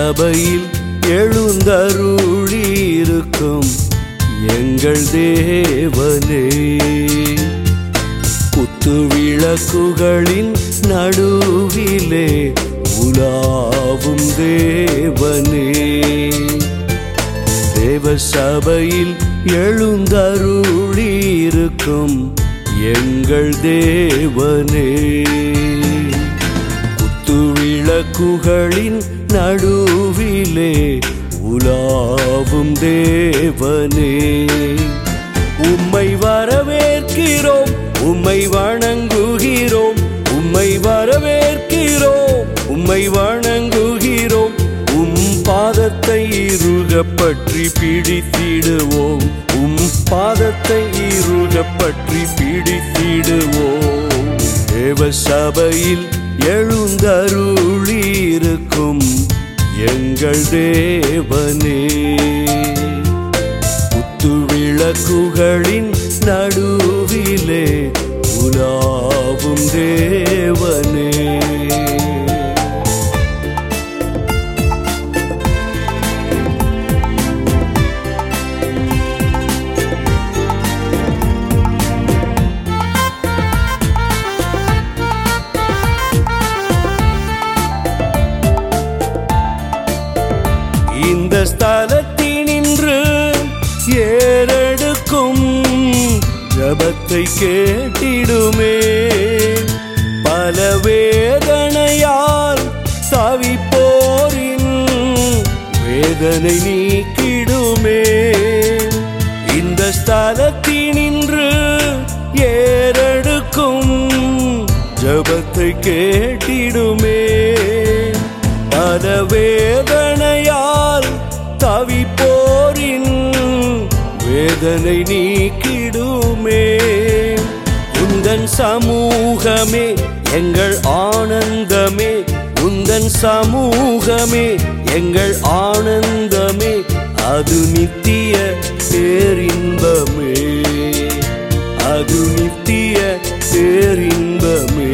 சபையில் எழுந்தருளியிருக்கும் எங்கள் தேவனே குத்து விளக்குகளின் நடுவிலே உலாவும் தேவனே தேவ சபையில் எழுந்தருளியிருக்கும் எங்கள் தேவனே குத்து விளக்குகளின் நடுவிலே உலாவும் தேவனே உம்மை வரவேற்கிறோம் உம்மை வணங்குகிறோம் உம்மை வரவேற்கிறோம் உம்மை வணங்குகிறோம் உம் பாதத்தை இறுக பற்றி பிடித்திடுவோம் உம் பாதத்தை இறுக பற்றி பிடித்திடுவோம் தேவ சபையில் எழுந்தருளியிருக்கும் எங்கள் தேவனே குத்து விளக்குகளின் நடுவிலே உலாவும் தேவனே இந்த ஸ்தலத்தினின்று ஏறெடுக்கும் ஜபத்தை கேட்டிடுமே பல வேதனையால் தவிப்போரின் வேதனை நீக்கிடுமே இந்த ஸ்தலத்தினின்று ஏறெடுக்கும் ஜபத்தை கேட்டிடுமே பல வேதனையால் தவிப்போரின் வேதனை நீக்கிடுமே உந்தன் சமூகமே எங்கள் ஆனந்தமே உந்தன் சமூகமே எங்கள் ஆனந்தமே அது நித்திய பேரின்பமே அது நித்திய பேரின்பமே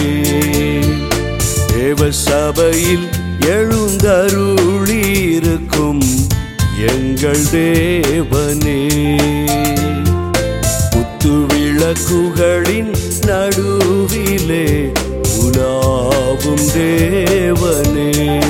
தேவ சபையில் எழுந்தருளியிருக்கும் எங்கள் தேவனே குத்து விளக்குகளின் நடுவிலே உலாவும் தேவனே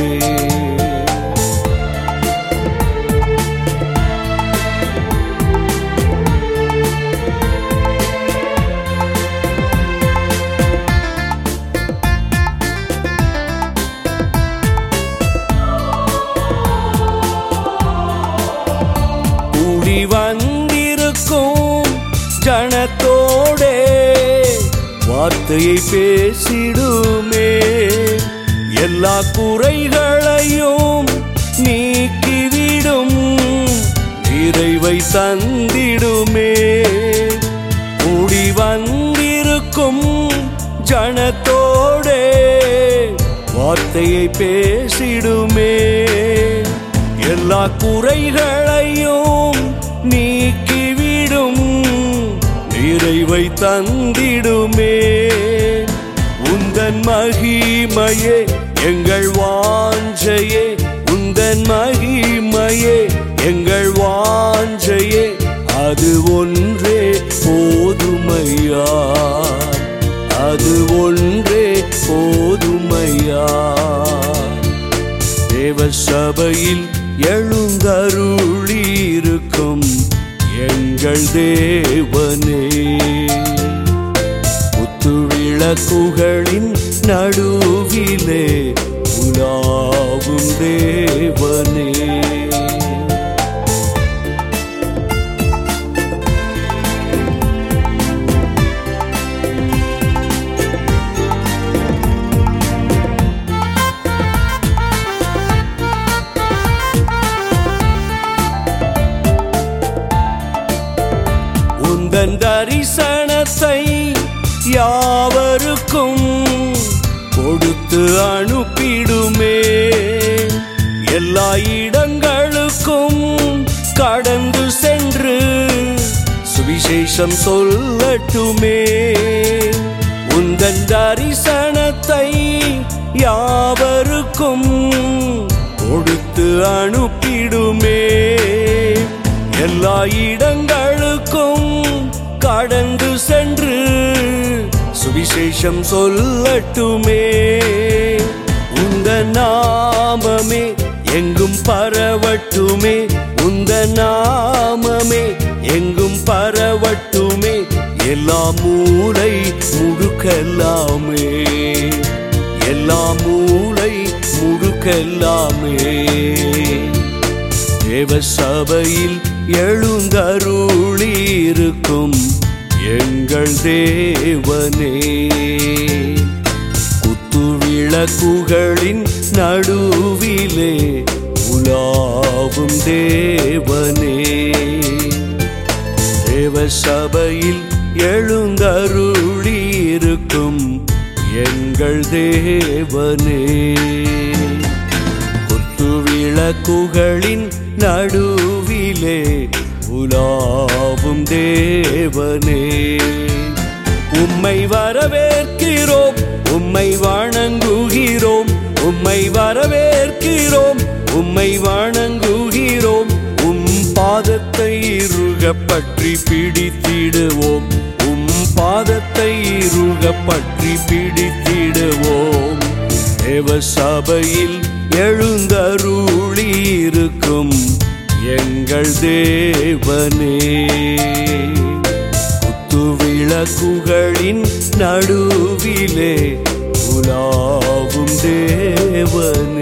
கூடி வந்திருக்கும் ஜனத்தோடே வார்த்தையை பேசிடுமே எல்லா குறைகளையும் நீக்கிவிடும் நிறைவை தந்திடுமே கூடி வந்திருக்கும் ஜனத்தோடே வார்த்தையை பேசிடுமே எல்லா குறைகளையும் நீக்கிவிடும் நிறைவை தந்திடுமே உந்தன் மகிமையே எங்கள் வாஞ்சையே உந்தன் மகிமையே எங்கள் வாஞ்சையே அது ஒன்றே போதுமையா அது ஒன்றே போதுமையா தேவ சபையில் எழுந்தருளியிருக்கும் எங்கள் தேவனே குத்து விளக்குகளின் நடுவிலே உலாவும் தேவனே உந்தன் தரிசனத்தை யாவருக்கும் கொடுத்து அனுப்பிடுமே எல்லா இடங்களுக்கும் கடந்து சென்று சுவிசேஷம் சொல்லட்டுமே உந்தன் தரிசனத்தை யாவருக்கும் கொடுத்து அனுப்பிடுமே எல்லா இடங்களுக்கும் கடந்து சென்று சுவிசேஷம் சொல்லட்டுமே உந்த நாமமே எங்கும் பரவட்டுமே உந்த நாமமே எங்கும் பரவட்டுமே எல்லா மூளை முழுக்கெல்லாமே எல்லா மூளை முழுக்கெல்லாமே தேவ சபையில் எழுந்தருளியிருக்கும் எங்கள் தேவனே குத்துவிளக்குகளின் நடுவிலே உலாவும் தேவனே தேவ சபையில் எழுந்தருளியிருக்கும் எங்கள் தேவனே குத்துவிளக்குகளின் நடுவிலே உலாவும் தேவனே உம்மை வரவேற்கிறோம் உம்மை வணங்குகிறோம் உம்மை வரவேற்கிறோம் உம்மை வணங்குகிறோம் உம் பாதத்தை இறுக பற்றி பிடித்திடுவோம் உம் பாதத்தை இறுக பற்றி பிடித்திடுவோம் தேவ சபையில் எழுந்தருளியிருக்கும் எங்கள் தேவனே குத்துவிளக்குகளின் நடுவிலே உலாவும் தேவனே